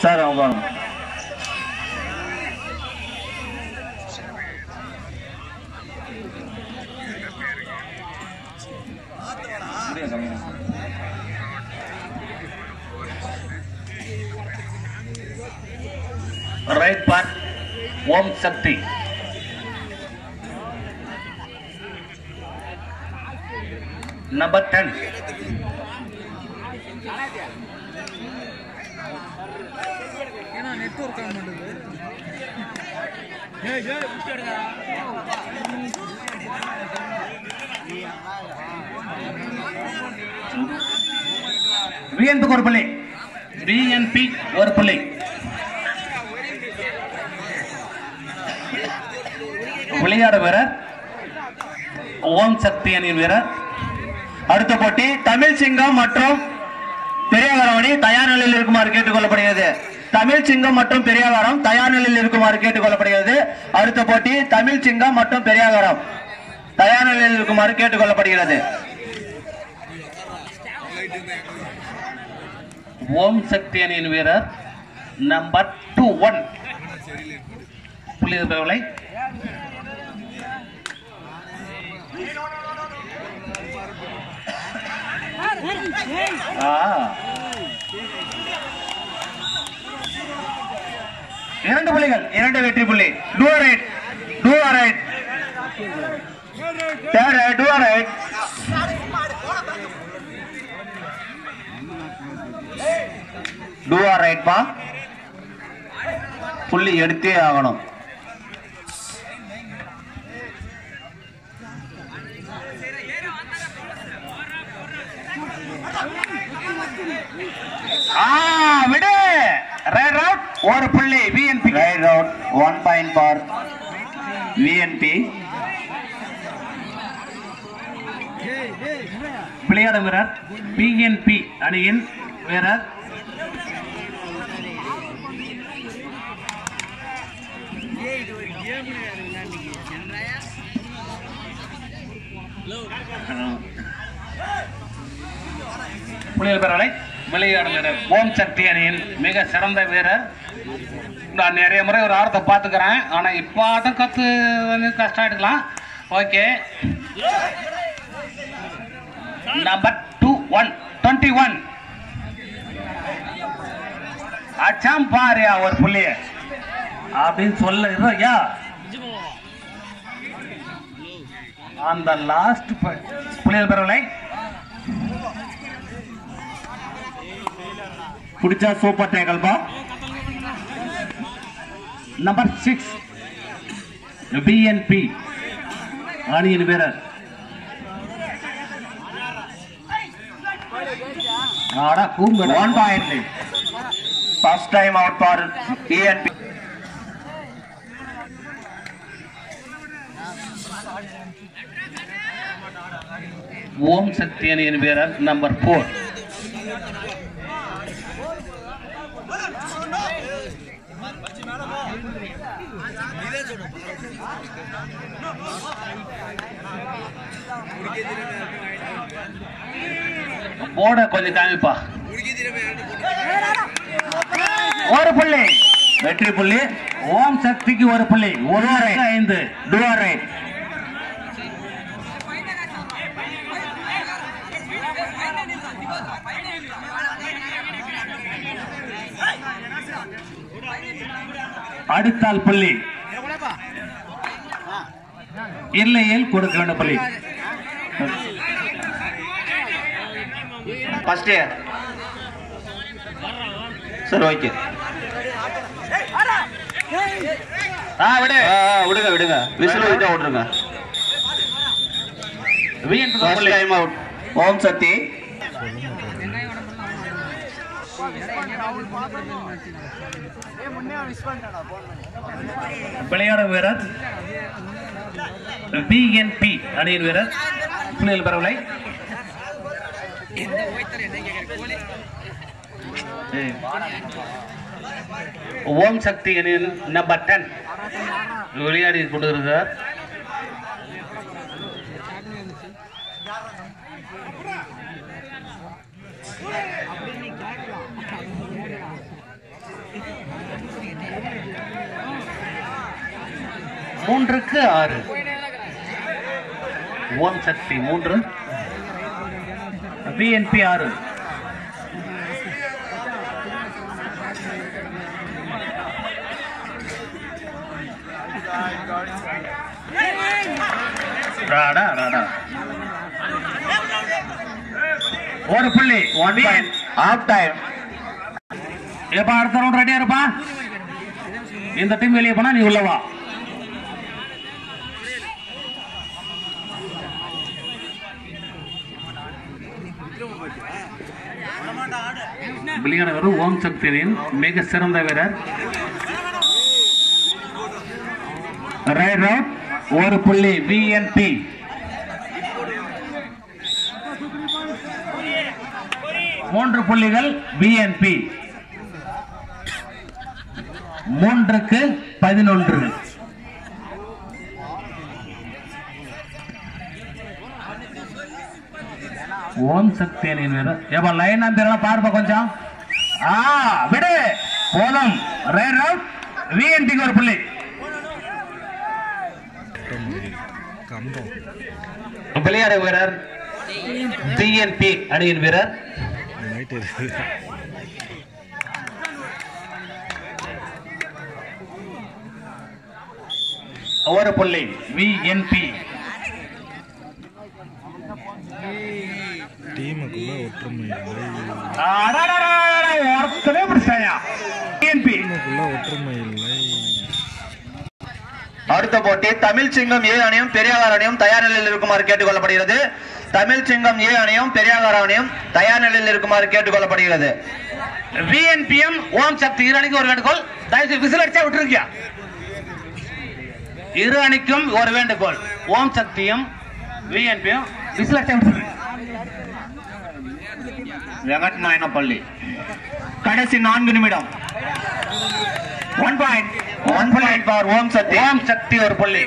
Sir அவங்க வாங்க. Right part Om Sakthi number ten ஏன்னா நெட்ஒர்க் ஆக மாட்டேங்குது ஏய் ஏய் விட்டுடுடா விஎன்பி ஒரு புள்ளி விஎன்பி ஒரு புள்ளி விளையாட வீரர் ஓம் சக்தி அணியின் வீரர் அடுத்த போட்டி தமிழ் சிங்கம் மற்றும் பெரியவரவணி தயார் நிலையில் இருக்குமாறு கேட்டுக்கொள்ளப்படுகிறது தமிழ் சிங்கம் மற்றும் பெரியாவரம் தயார் நிலையில் இருக்குமாறு கேட்டுக்கொள்ளப்படுகிறது அடுத்த போட்டி தமிழ் சிங்கம் மற்றும் பெரியாவரம் தயார் நிலையில் இருக்குமாறு கேட்டுக்கொள்ளப்படுகிறது ஓம் சக்தி அணியின் வீரர் நம்பர் டூ ஒன் புள்ளிகளை இரண்டு புள்ளிகள் இரண்டு வெற்றி புள்ளி two right two right two right two R right பா புள்ளி எடுத்தே ஆகணும் ஆ விடு ரைட் அவுட் ஒரு புள்ளி VNB right out one point for VNB ஏய் ஏய் என்னடா விளையாடும் வீரர் பிஎன்பி அணியின் வீரர் ஏய் இது ஒரு கேம் விளையாடுங்க என்னடா புலிகள் பேரலை விளையாடும் வீரர் ஓம் சக்தி அணியின் மிக சிறந்த வீரர் நான் நிறைய முறை ஒரு ஆரத்தை பார்த்துக்கிறேன் ஆனால் இப்போ ஆட்டம் கற்று வந்து கஷ்டம் எடுக்கலாம் okay number two one twenty one அச்சாம் பாரியா ஒரு புள்ளிய அப்படின்னு சொல்ல ஐயா அந்த லாஸ்ட் புள்ளியல் பெறவில்லை பிடிச்சா சூப்பர் டேக்கல் பா நம்பர் சிக்ஸ் பிஎன்பி அணியின் வீரர் ஆடா கூம்பு one point first time out for BNB Om Sakthi அணியின் வீரர் நம்பர் போர் போட கொஞ்சம் காமிப்பா ஒரு புள்ளி வெற்றி புள்ளி ஓம் சக்திக்கு ஒரு புள்ளி ஒரு ஐந்து டூஆர் ரைட் அடுத்தால் புள்ளி இல்லையில் கொடுக்க வேண்டும் புள்ளி ஃபர்ஸ்ட் சரி ஓகே ஆ விடு விடுங்க விடுங்க விசில் விட்டா விட்டுருங்க first time out Om Sakthi விளையாடும் வீரர் பிஎன்பி அணியின் வீரர் புள்ளிகள் பெறவில்லை ஓம் சக்தி அணியின் நம்பர் டென் விளையாடி கொண்டிருக்கிறார் மூன்றுக்கு ஆறு ஓம் சக்தி மூன்று பிஎன்பி ஆறு ராடா ராடா ஒரு புள்ளி ஒன் பாயிண்ட் ஆஃப் டைம் எப்ப அடுத்த ரவுண்ட் ரெடியா இருப்பா இந்த டீம் வெளியே போனா நீ உள்ள வா விளையாட வரும் ஓம் சக்தியின் மிக சிறந்த வீரர் ரைட் ரவுட் ஒரு புள்ளி விஎன்பி மூன்று புள்ளிகள் பிஎன்பி மூன்றுக்கு பதினொன்று ஓம் சக்தி அணியின் வீரர் ஏப்பா லைன் நம்பர் பாருப்பா கொஞ்சம் ஆ விடு போதும் ரைட் ரவுட் விஎன்பிக்கு ஒரு புள்ளி கம்பம் விளையாட வீரர் டிஎன்பி அணியின் வீரர் நைட் இருக்குது ஒரு புள்ளி விஎன்பி டீமுக்குள்ள ஒற்றுமை இல்லை ஒருத்தனே பிடிச்சாயா டிஎன்பி டீமுக்குள்ள ஒற்றுமை இல்லை அடுத்த போட்டி தமிழ் சிங்கம் ஏ அணியும் பெரியார் அணியும் தயார் நிலையில் இருக்குமாறு கேட்டுக்கொள்ளப்படுகிறது தமிழ் சிங்கம் ஏ அணியும் பெரியார் அணியும் தயார் நிலையில் இருக்குமாறு கேட்டுக்கொள்ளப்படுகிறது விஎன்பிஎம் ஓம் சக்தி இரு அணிக்கு ஒரு வேண்டுகோள் தயவுசெய்து விசில் அடிச்சா விட்டுருக்கியா இரு அணிக்கும் ஒரு வேண்டுகோள் ஓம் சக்தியும் விஎன்பியும் விசில் அடிச்சா விட்டுருக்கு வெங்கட் நாயனப்பள்ளி கடைசி நான்கு நிமிடம் one point one point for Om Sakthi Om Sakthi ஒரு புள்ளி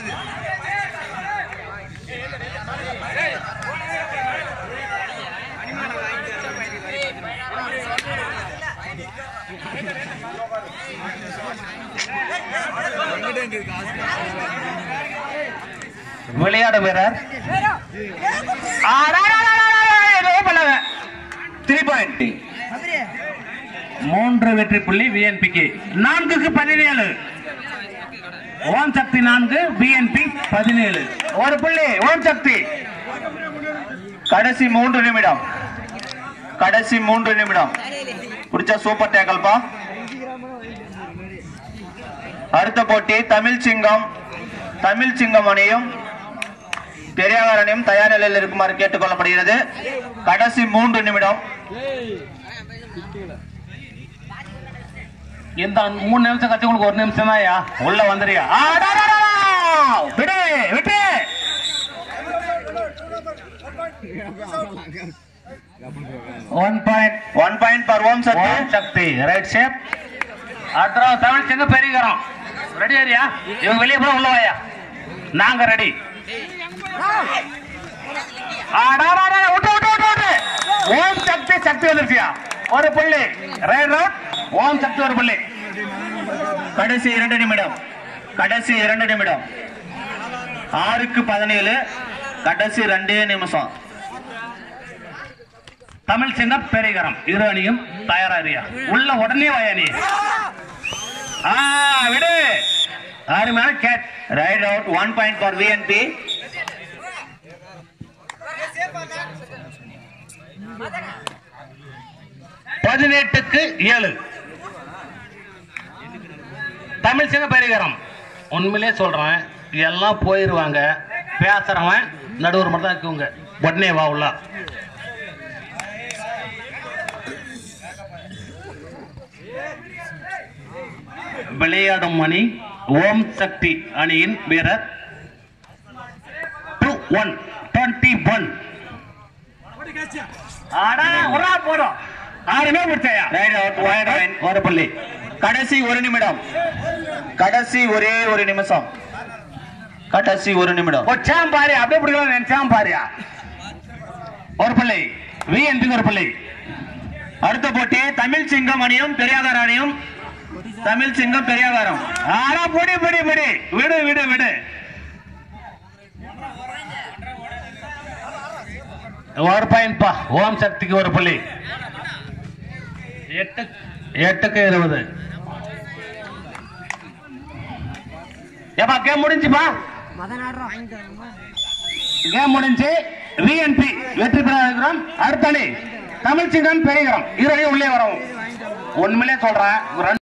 விளையாட வீரர் த்ரீ பாயிண்ட் மூன்று வெற்றி புள்ளி விஎன்பிக்கு நான்குக்கு பதினேழு ஓம் சக்தி நான்கு பிஎன்பி பதினேழு ஒரு புள்ளி ஓம் சக்தி கடைசி மூன்று நிமிடம் கடைசி மூன்று நிமிடம் பிடிச்ச சூப்பர் டேக்கல்பா அடுத்த போட்டி தமிழ் சிங்கம் தமிழ் சிங்கம் அணியும் பெரியார் அணியும் தயார் நிலையில் இருக்குமாறு கேட்டுக்கொள்ளப்படுகிறது கடைசி மூன்று நிமிடம் இந்த மூணு நிமிஷம் கட்சி உங்களுக்கு ஒரு நிமிஷம் தான் உள்ள வந்துறியா விடு விட்டு one point one point for Om Sakthi Om Sakthi right shape அட்ரா தமிழ் சிங்க பெரியகரம் ரெடி ஏரியா இவங்க வெளியே போல உள்ள வாயா நாங்க ரெடி விட்டு விட்டு விட்டு விட்டு ஓம் சக்தி சக்தி வந்துருச்சியா ஒரு புள்ளி ரைட் ரவுட் ஓம் சக்தி ஒரு புள்ளி கடைசி இரண்டு நிமிடம் கடைசி இரண்டு நிமிடம் ஆறுக்கு பதினேழு கடைசி ரெண்டே நிமிஷம் தமிழ் சின்ன பெரியகரம் இரு அணியும் தயாராரியா உள்ள உடனே வாயா நீ ஆ விடு அருமையான catch right out one point for VNB பதினெட்டுக்கு ஏழு தமிழ் சிங்க பெரியகரம் உண்மையிலே சொல்றேன் எல்லாம் போயிருவாங்க பேசுறவன் நடுவர் மட்டும் தான் இருக்குங்க உடனே வா உள்ள விளையாடும் அணி ஓம் சக்தி அணியின் வீரர் டூ ஒன் டுவெண்ட்டி ஒன் ஆடா ஒரு ஆள் போடும் ஆறுமே முடிச்சாயா ரைட் அவுட் ஒன் பாயிண்ட் ஒரு புள்ளி கடைசி ஒரு நிமிடம் கடைசி ஒரே ஒரு நிமிஷம் கடைசி ஒரு நிமிடம் ஒச்சாம் பாரு அப்படியே பிடிக்கலாம் நினைச்சாம் பாரியா ஒரு பிள்ளை விஎன்பி ஒரு பிள்ளை அடுத்த போட்டி தமிழ் சிங்கம் அணியும் பெரியாதார் அணியும் தமிழ் சிங்கம் பெரியாவரம் ஆனா பொடி பொடி பொடி விடு விடு விடு ஒரு பாயிண்ட் பா ஓம் சக்திக்கு ஒரு புள்ளி எட்டு எட்டுக்கு இருபது ஏப்பா கேம் முடிஞ்சுப்பா கேம் முடிஞ்சு விஎன்பி வெற்றி பெற இருக்கிறோம் அடுத்த அணி தமிழ் சிங்கம் பெரியகரம் இரு அணியும் உள்ளே வரவும் உண்மையிலே சொல்றேன்